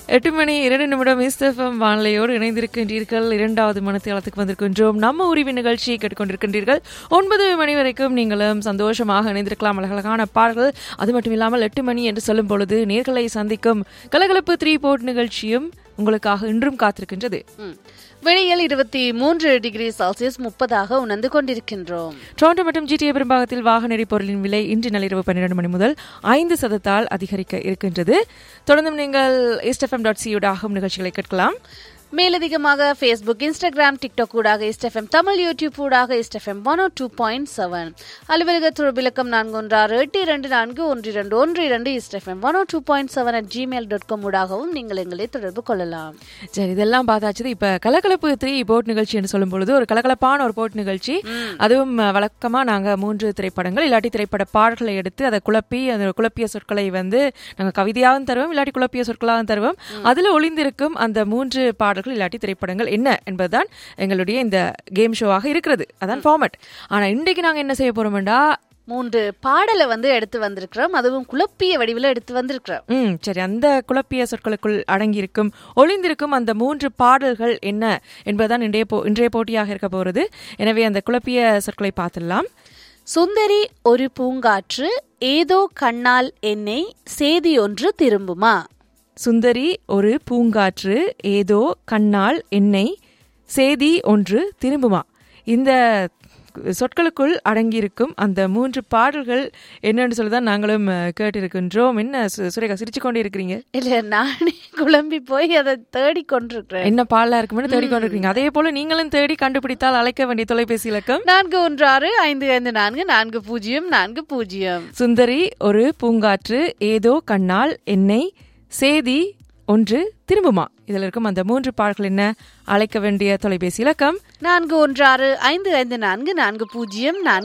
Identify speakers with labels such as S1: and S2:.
S1: எட்டு மணி இரண்டு நிமிடம் இஸ்தஃபம் வானிலையோடு இணைந்திருக்கின்றீர்கள் இரண்டாவது மனத்தியாலத்துக்கு வந்திருக்கின்றோம் நம்ம உரிமை நிகழ்ச்சியை கேட்டுக்கொண்டிருக்கின்றீர்கள் ஒன்பது மணி வரைக்கும் நீங்களும் சந்தோஷமாக இணைந்திருக்கலாம் அழகழகான பாடல்கள் அது மட்டும் இல்லாமல் எட்டு மணி என்று சொல்லும் பொழுது நேர்களை சந்திக்கும் கலகலப்பு த்ரீ போர்ட் நிகழ்ச்சியும் உங்களுக்காக இன்றும் காத்திருக்கின்றது
S2: ம். வெளியில் இருபத்தி மூன்று டிகிரி செல்சியஸ் முப்பதாக உணர்ந்து கொண்டிருக்கின்றோம்
S1: டொரண்டோ மற்றும் ஜிடிஏ பெரும்பாகத்தில் வாகன எரிபொருளின் விலை இன்று நள்ளிரவு பன்னிரண்டு மணி முதல் ஐந்து சதத்தால் அதிகரிக்க இருக்கின்றது தொடர்ந்தும் நீங்கள் இஸ்டெஃப்எம் டாட் சியூடாகும் நிகழ்ச்சிகளை கேட்கலாம்
S2: மேலதிகமாக ஃபேஸ்புக் இன்ஸ்டாகிராம் டிக்டாக் ஊடாக இஸ்டெஃப்எம் தமிழ் யூடியூப் ஊடாக இஸ்டெஃப்எம் ஒன் டூ பாயிண்ட் செவன் அலுவலக தொடர்பிலக்கம் நான்கு ஒன்றாறு எட்டு இரண்டு நான்கு ஒன்று இரண்டு ஒன்று இரண்டு இஸ்டெஃப்எம் one two point seven at gmail dot com ஊடாகவும் நீங்கள் எங்களை தொடர்பு கொள்ளலாம்
S1: சரி இதெல்லாம் பார்த்தாச்சு இப்ப கலகலப்பு த்ரீ போட் நிகழ்ச்சி என்று சொல்லும் பொழுது ஒரு கலகலப்பான ஒரு போட் நிகழ்ச்சி அதுவும் அஹ், வழக்கமா நாங்க மூன்று திரைப்படங்கள் இல்லாட்டி திரைப்பட பாடல்களை எடுத்து அதை குழப்பி அந்த குழப்பிய சொற்களை வந்து நாங்க கவிதையாகவும் தருவோம் இல்லாட்டி குழப்பிய சொற்களாகவும் தருவோம் அதுல ஒளிந்திருக்கும் அந்த மூன்று பாடல்கள் இல்லாட்டி திரைப்படங்கள் என்ன என்பதுதான் எங்களுடைய இந்த கேம் ஷோவாக இருக்கிறது அதான் ஃபார்மட் ஆனா இன்றைக்கு நாங்க என்ன செய்ய போறோம்டா
S2: மூன்று பாடலை வந்து எடுத்து வந்திருக்கிறோம் அதுவும் குழப்பிய வடிவில் எடுத்து வந்திருக்கிறோம்
S1: ம் சரி அந்த குழப்பிய சொற்களுக்குள் அடங்கியிருக்கும் ஒளிந்திருக்கும் அந்த மூன்று பாடல்கள் என்ன என்பதுதான் இன்றைய போ இன்றைய போட்டியாக இருக்க போகிறது எனவே அந்த குழப்பிய சொற்களை பார்த்துடலாம்
S2: சுந்தரி ஒரு பூங்காற்று ஏதோ கண்ணால் என்னை செய்தி ஒன்று திரும்புமா
S1: சுந்தரி ஒரு பூங்காற்று ஏதோ கண்ணால் எண்ணெய் சேதி ஒன்று திரும்புமா இந்த சொற்களுக்குள் அடங்கியிருக்கும் அந்த மூன்று பாடல்கள் என்னன்னு சொல்லி தான் நாங்களும் அஹ், கேட்டிருக்கின்றோம் என்ன சு- சுரேகா சிரிச்சு கொண்டே இருக்கிறீங்க
S2: இல்ல நானே குழம்பி போய் அதை தேடி கொண்டிருக்கிறேன்
S1: என்ன பாடலா இருக்கும்னு தேடிக்கொண்டிருக்கீங்க அதே போல நீங்களும் தேடி கண்டுபிடித்தால் அழைக்க வேண்டிய தொலைபேசி இலக்கம்
S2: நான்கு ஒன்று ஆறு ஐந்து ஐந்து நான்கு நான்கு பூஜ்ஜியம் நான்கு பூஜ்ஜியம்
S1: சுந்தரி ஒரு பூங்காற்று ஏதோ கண்ணால் எண்ணெய் சேதி ஒன்று திரும்புமா இதில் இருக்கும் அந்த மூன்று பாடல்கள் என்ன அழைக்க வேண்டிய தொலைபேசி இலக்கம்
S2: நான்கு ஒன்று ஆறு ஐந்து ஐந்து நான்கு நான்கு பூஜ்ஜியம் நான்கு